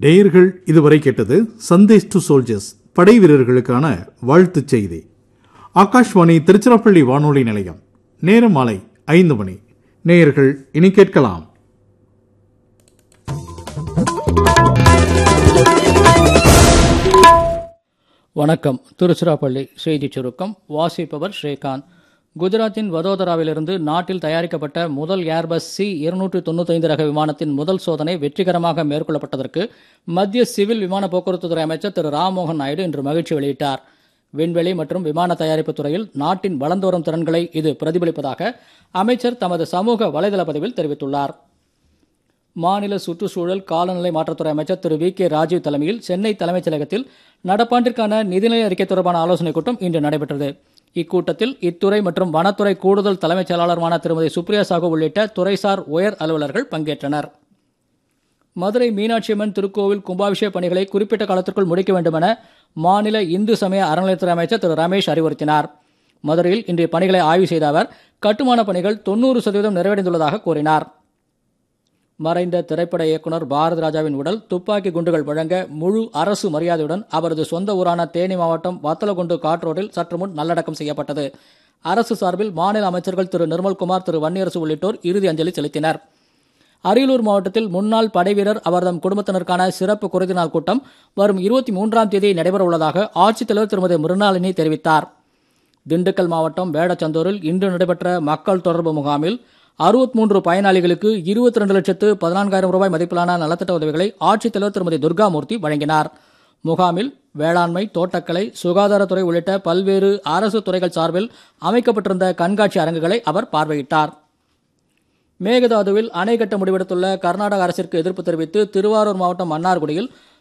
நேயர்கள் இதுவரை கேட்டது சந்தேஷ் டு சோல்ஜர்ஸ் படை வீரர்களுக்கான வாழ்த்துச் செய்தி ஆகாஷ்வாணி திருச்சிராப்பள்ளி வானொலி நிலையம் நேரம் மாலை ஐந்து மணி நேயர்கள் இனி கேட்கலாம் வணக்கம் திருச்சிராப்பள்ளி செய்திச் சுருக்கம் வாசிப்பவர் ஸ்ரீகாந்த் குஜராத்தின் வதோதராவிலிருந்து நாட்டில் தயாரிக்கப்பட்ட முதல் ஏர்பஸ் சி இருநூற்று தொண்ணூத்தைந்து ரக விமானத்தின் முதல் சோதனை வெற்றிகரமாக மேற்கொள்ளப்பட்டதற்கு மத்திய சிவில் விமான போக்குவரத்துத்துறை அமைச்சர் திரு ராம்மோகன் நாயுடு இன்று மகிழ்ச்சி வெளியிட்டார் விண்வெளி மற்றும் விமான தயாரிப்பு துறையில் நாட்டின் வளர்ந்து வரும் திறன்களை இது பிரதிபலிப்பதாக அமைச்சர் தமது சமூக வலைதள பதிவில் தெரிவித்துள்ளார் மாநில சுற்றுச்சூழல் காலநிலை மாற்றத்துறை அமைச்சர் திரு வி கே ராஜீவ் தலைமையில் சென்னை தலைமைச் செயலகத்தில் நடப்பாண்டிற்கான நிதிநிலை அறிக்கை தொடர்பான ஆலோசனைக் கூட்டம் இன்று நடைபெற்றது இக்கூட்டத்தில் இத்துறை மற்றும் வனத்துறை கூடுதல் தலைமைச் செயலாளருமான திருமதி சுப்ரியா சாகு உள்ளிட்ட துறைசார் உயர் அலுவலர்கள் பங்கேற்றனர் மதுரை மீனாட்சியம்மன் திருக்கோவில் கும்பாபிஷேக பணிகளை குறிப்பிட்ட காலத்திற்குள் முடிக்க வேண்டுமென மாநில இந்து சமய அறநிலையத்துறை அமைச்சர் திரு ரமேஷ் அறிவுறுத்தினார் மதுரையில் இன்று பணிகளை ஆய்வு செய்த அவர் கட்டுமான பணிகள் தொண்ணூறு சதவீதம் நிறைவடைந்துள்ளதாக கூறினார் மறைந்த திரைப்பட இயக்குனர் பாரத ராஜாவின் உடல் துப்பாக்கி குண்டுகள் வழங்க முழு அரசு மரியாதையுடன் அவரது சொந்த ஊரான தேனி மாவட்டம் வத்தலகுண்டு காட்ரோடில் சற்று முன் நல்லடக்கம் செய்யப்பட்டது அரசு சார்பில் மாநில அமைச்சர்கள் திரு நிர்மல்குமார் திரு வன்னியரசு உள்ளிட்டோர் இறுதி அஞ்சலி செலுத்தினர் அரியலூர் மாவட்டத்தில் முன்னாள் படைவீரர் அவர்தம் குடும்பத்தினருக்கான சிறப்பு குறைந்த நாள் கூட்டம் வரும் இருபத்தி மூன்றாம் தேதி நடைபெற உள்ளதாக ஆட்சித்தலைவர் திருமதி மிருணாளினி தெரிவித்தார் திண்டுக்கல் மாவட்டம் வேடச்சந்தூரில் இன்று நடைபெற்ற மக்கள் தொடர்பு முகாமில் அறுபத்தி மூன்று பயனாளிகளுக்கு இருபத்தி ரெண்டு லட்சத்து பதினான்காயிரம் ரூபாய் மதிப்பிலான நலத்திட்ட உதவிகளை ஆட்சித்தலைவர் திருமதி துர்காமூர்த்தி வழங்கினார் முகாமில் வேளாண்மை தோட்டக்கலை சுகாதாரத்துறை உள்ளிட்ட பல்வேறு அரசு துறைகள் சார்பில் அமைக்கப்பட்டிருந்த கண்காட்சி அரங்குகளை அவர் பார்வையிட்டார் மேகதாதுவில் அணை கட்ட முடிவெடுத்துள்ள கர்நாடக அரசிற்கு எதிர்ப்பு தெரிவித்து திருவாரூர் மாவட்டம் மன்னார்குடியில்